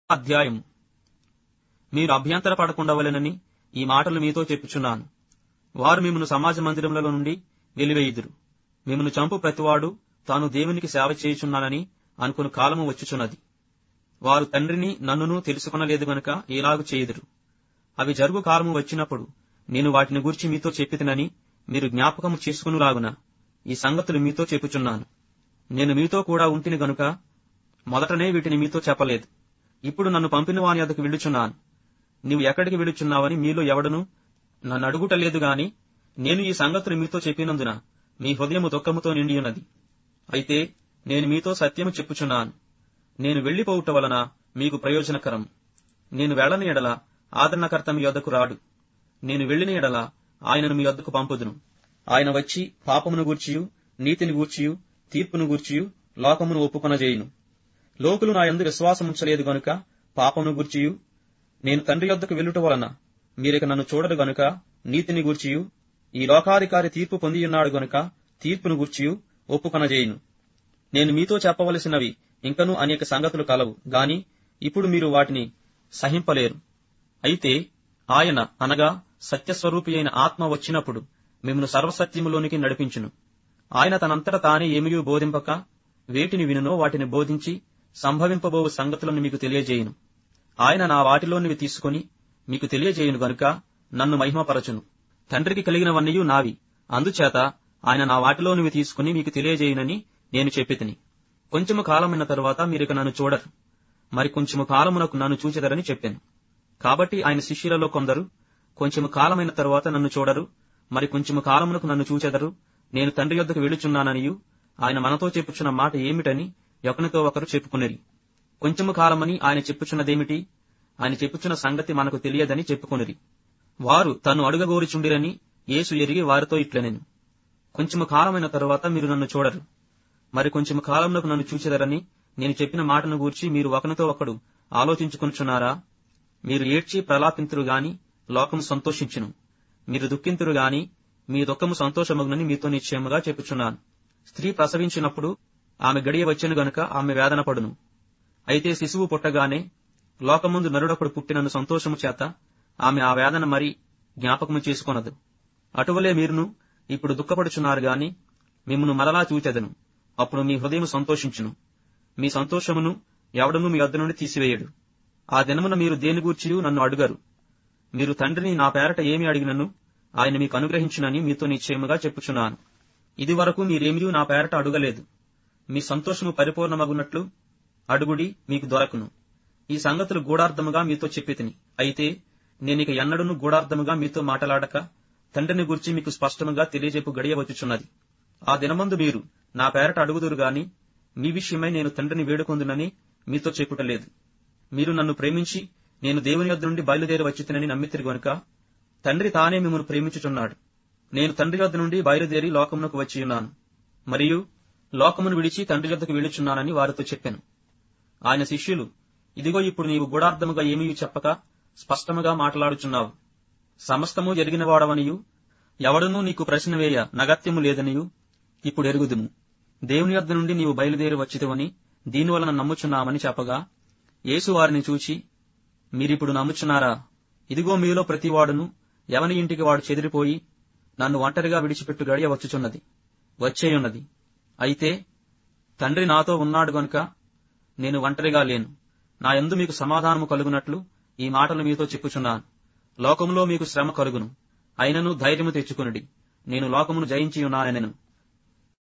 అధ్యాయము మీరు అభ్యంతర పడకుండవలెనని ఈ మాటలు మీతో చెప్పుచున్నాను వారు మిమ్మను సమాజ మందిరములలో నుండి వెలివేయుదురు మిమ్మను చంపు ప్రతివాడు తాను దేవునికి సేవ చేయుచున్నానని అనుకుని కాలము వచ్చుచున్నది వారు తండ్రిని నన్నును తెలుసుకొనలేదు గనుక ఇలాగు చేయుదురు అవి జరుగు కాలము వచ్చినప్పుడు నేను వాటిని గూర్చి మీతో చెప్పితినని మీరు జ్ఞాపకము చేసుకునులాగున ఈ సంగతులు మీతో చెప్పుచున్నాను నేను మీతో కూడా ఉంటిని గనుక మొదటనే వీటిని మీతో చెప్పలేదు ఇప్పుడు నన్ను పంపిన వాని వద్దకు వెళ్ళుచున్నాను నీవు ఎక్కడికి వెళ్ళుచున్నావని మీలో ఎవడను నన్ను అడుగుటలేదు గాని నేను ఈ సంగతులు మీతో చెప్పినందున మీ హృదయము దుఃఖముతో నిండియున్నది అయితే నేను మీతో సత్యము చెప్పుచున్నాను నేను వెళ్లిపోవుట వలన మీకు ప్రయోజనకరం నేను వెళ్ళని ఎడల ఆదరణకర్త మీ యొద్దకు రాడు నేను వెళ్ళిన ఎడల ఆయనను మీ యొద్దకు పంపుదును ఆయన వచ్చి పాపమును గూర్చియు నీతిని గూర్చియు తీర్పును గూర్చియు లోకమును ఒప్పుకొనజేయును లోకులు నా యందు విశ్వాసముంచలేదు గనుక పాపమును గూర్చియు నేను తండ్రి యొద్దకు వెళ్ళుట వలన మీరిక నన్ను చూడరు గనుక నీతిని గూర్చియు ఈ లోకాధికారి తీర్పు పొందియున్నాడు గనుక తీర్పును గూర్చియు ఒప్పుకొనజేయును నేను మీతో చెప్పవలసినవి ఇంకనూ అనేక సంగతులు కలవు గాని ఇప్పుడు మీరు వాటిని సహింపలేరు అయితే ఆయన అనగా సత్యస్వరూపి అయిన ఆత్మ వచ్చినప్పుడు మిమ్మల్ని సర్వసత్యములోనికి నడిపించును ఆయన తనంతట తానే ఏమియూ బోధింపక వేటిని వినునో వాటిని బోధించి సంభవింపబోవు సంగతులను మీకు తెలియజేయును ఆయన నా వాటిలోనివి తీసుకుని మీకు తెలియజేయును గనుక నన్ను మహిమపరచును తండ్రికి కలిగినవన్నీయు నావి అందుచేత ఆయన నా వాటిలోనివి తీసుకుని మీకు తెలియజేయునని నేను చెప్పితిని కొంచెము కాలమైన తరువాత మీరిక నన్ను చూడరు మరి కొంచెము కాలమునకు నన్ను చూచెదరని చెప్పాను కాబట్టి ఆయన శిష్యులలో కొందరు కొంచెము కాలమైన తరువాత నన్ను చూడరు మరి కొంచెము కాలమునకు నన్ను చూచెదరు నేను తండ్రి యొద్దకు వెళ్ళుచున్నాననియు ఆయన మనతో చెప్పుచున్న మాట ఏమిటని ఒకరితో ఒకరు చెప్పుకునేరి కొంచెము కాలమని ఆయన చెప్పుచున్నదేమిటి ఆయన చెప్పుచున్న సంగతి మనకు తెలియదని చెప్పుకొనిరి వారు తను అడుగగోరుచుండిరని యేసు ఎరిగి వారితో ఇట్లనెను కొంచెము కాలమైన తరువాత మీరు నన్ను చూడరు మరి కొంచెము కాలమునకు నన్ను చూచెదరని నేను చెప్పిన మాటను గూర్చి మీరు ఒకరితో ఒకడు ఆలోచించుకొనుచున్నారా మీరు ఏడ్చి ప్రలాపింతురు గాని లోకము సంతోషించును మీరు దుఃఖింతురు గాని మీ దుఃఖము సంతోషమగునని మీతో నిశ్చయముగా చెప్పుచున్నాను స్త్రీ ప్రసవించినప్పుడు ఆమె గడియ వచ్చెను గనుక ఆమె వేదన పడును అయితే శిశువు పుట్టగానే లోకముందు నరుడొకడు పుట్టినను సంతోషము చేత ఆమె ఆ వేదన మరి జ్ఞాపకము చేసుకొనదు అటువలే మీరును ఇప్పుడు దుఃఖపడుచున్నారు గాని మిమ్మను మరలా చూచెదను అప్పుడు మీ హృదయం సంతోషించును మీ సంతోషమును ఎవడను మీ వద్ద నుండి తీసివేయడు ఆ దినమున మీరు దేని గూర్చియు నన్ను అడుగరు మీరు తండ్రిని నా పేరట ఏమి అడిగినను ఆయన మీకు అనుగ్రహించునని మీతో నిశ్చయముగా చెప్పుచున్నాను ఇది వరకు మీరేమియూ నా పేరట అడుగలేదు మీ సంతోషము పరిపూర్ణమగునట్లు అడుగుడి మీకు దొరకును ఈ సంగతులు గూఢార్థముగా మీతో చెప్పితిని అయితే నేనిక ఎన్నడూను గూఢార్థముగా మీతో మాటలాడక తండ్రిని గురించి మీకు స్పష్టముగా తెలియజెప్పు గడియ వచ్చుచున్నది ఆ దినమందు మీరు నా పేరట అడుగుదురు గాని మీ విషయమై నేను తండ్రిని వేడుకొందునని మీతో చెప్పుటలేదు మీరు నన్ను ప్రేమించి నేను దేవుని యొద్ద నుండి బయలుదేరి వచ్చితినని నమ్మితిరి గనుక తండ్రి తానే మిమ్మల్ని ప్రేమించుచున్నాడు నేను తండ్రి వద్ద నుండి బయలుదేరి లోకమునకు వచ్చి ఉన్నాను మరియు లోకమును విడిచి తండ్రి వద్దకు వెళ్ళుచున్నానని వారితో చెప్పాను ఆయన శిష్యులు ఇదిగో ఇప్పుడు నీవు గూఢార్థముగా ఏమీ చెప్పక స్పష్టముగా మాట్లాడుచున్నావు సమస్తము జరిగిన వాడవనియు ఎవడనూ నీకు ప్రశ్న వేయ నగత్యము లేదనియు ఇప్పుడు ఎరుగుదుము దేవుని యొద్ద నుండి నీవు బయలుదేరి వచ్చితివని దీనివలన నమ్ముచున్నామని చెప్పగా యేసు వారిని చూచి మీరిప్పుడు నమ్ముచున్నారా ఇదిగో మీలో ప్రతివాడును ఎవని ఇంటికి వాడు చెదిరిపోయి నన్ను ఒంటరిగా విడిచిపెట్టు గడియ వచ్చుచున్నది వచ్చేయున్నది అయితే తండ్రి నాతో ఉన్నాడు గనుక నేను ఒంటరిగా లేను నా యందు మీకు సమాధానము కలుగునట్లు ఈ మాటలు మీతో చెప్పుచున్నాను లోకములో మీకు శ్రమ కలుగును అయినను ధైర్యము తెచ్చుకొనుడి నేను లోకమును జయించి ఉన్నానెను